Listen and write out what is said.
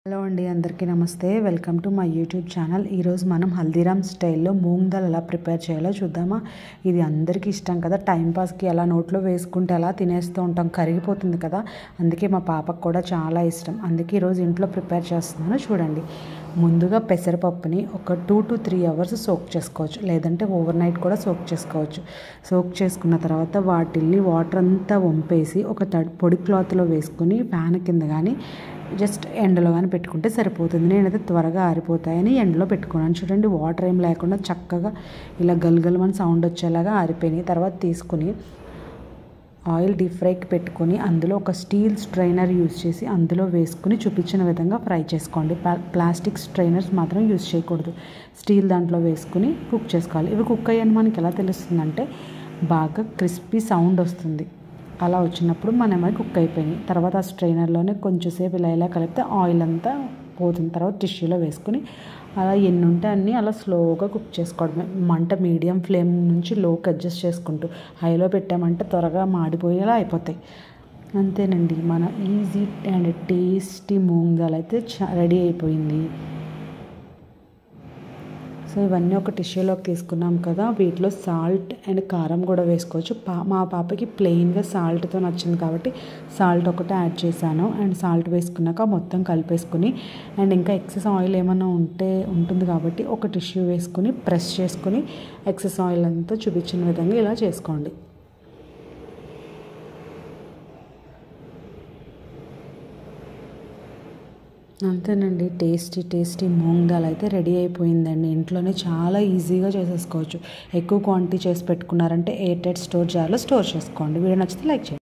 hello అండి అందరికీ నమస్తే welcome to my YouTube channel ఈరోజు మనం హల్దీరామ్ స్టైల్లో మూంగ్ దాల్ ఎలా ప్రిపేర్ చేయాలో చూద్దామా ఇది అందరికీ ఇష్టం కదా టైంపాస్కి అలా నోట్లో వేసుకుంటే అలా తినేస్తూ ఉంటాం కరిగిపోతుంది కదా అందుకే మా పాపకు కూడా చాలా ఇష్టం అందుకే ఈరోజు ఇంట్లో ప్రిపేర్ చేస్తున్నాను చూడండి ముందుగా పెసరపప్పుని ఒక two to three hours soak చేసుకోవచ్చు లేదంటే ఓవర్ నైట్ కూడా సోక్ చేసుకోవచ్చు సోక్ చేసుకున్న తర్వాత వాటిల్ని వాటర్ అంతా వంపేసి ఒక తడి పొడి క్లాత్లో వేసుకుని ఫ్యాన్ కింద కానీ జస్ట్ ఎండలో కానీ పెట్టుకుంటే సరిపోతుంది నేనైతే త్వరగా ఆరిపోతాయని ఎండలో పెట్టుకున్నాను చూడండి వాటర్ ఏం లేకుండా చక్కగా ఇలా గల్గలమని సౌండ్ వచ్చేలాగా ఆరిపోయినాయి తర్వాత తీసుకుని ఆయిల్ డీప్ ఫ్రైకి పెట్టుకొని అందులో ఒక స్టీల్ స్ట్రైనర్ యూస్ చేసి అందులో వేసుకుని చూపించిన విధంగా ఫ్రై చేసుకోండి ప్లాస్టిక్ స్ట్రైనర్స్ మాత్రం యూస్ చేయకూడదు స్టీల్ దాంట్లో వేసుకుని కుక్ చేసుకోవాలి ఇవి కుక్ అయ్యాను మనకి ఎలా తెలుస్తుందంటే బాగా క్రిస్పీ సౌండ్ వస్తుంది అలా వచ్చినప్పుడు మన కుక్ అయిపోయినాయి తర్వాత ఆ స్ట్రైనర్లోనే కొంచెంసేపు ఇలా ఇలా కలిపితే ఆయిల్ అంతా పోతుంది తర్వాత టిష్యూలో వేసుకుని అలా ఎన్ని ఉంటే అన్నీ అలా స్లోగా కుక్ చేసుకోవడమే మంట మీడియం ఫ్లేమ్ నుంచి లోకి అడ్జస్ట్ చేసుకుంటూ హైలో పెట్టామంటే త్వరగా మాడిపోయేలా అయిపోతాయి అంతేనండి మన easy and tasty moong dal అయితే రెడీ అయిపోయింది సో ఇవన్నీ ఒక టిష్యూలోకి తీసుకున్నాం కదా వీటిలో సాల్ట్ అండ్ కారం కూడా వేసుకోవచ్చు పా మా పాపకి ప్లెయిన్గా సాల్ట్తో నచ్చింది కాబట్టి సాల్ట్ ఒకటే యాడ్ చేశాను అండ్ సాల్ట్ వేసుకున్నాక మొత్తం కలిపేసుకుని అండ్ ఇంకా ఎక్సెస్ ఆయిల్ ఏమైనా ఉంటే ఉంటుంది కాబట్టి ఒక టిష్యూ వేసుకుని ప్రెస్ చేసుకుని ఎక్సెస్ ఆయిల్ అంతా చూపించిన విధంగా ఇలా చేసుకోండి అంతేనండి టేస్టీ టేస్టీ మూంగ్ దాల్ అయితే రెడీ అయిపోయిందండి ఇంట్లోనే చాలా ఈజీగా చేసేసుకోవచ్చు ఎక్కువ క్వాంటిటీ చేసి పెట్టుకున్నారంటే ఎయిర్ టైట్ స్టోర్ జార్లో స్టోర్ చేసుకోండి వీడియో నచ్చితే లైక్ చేయండి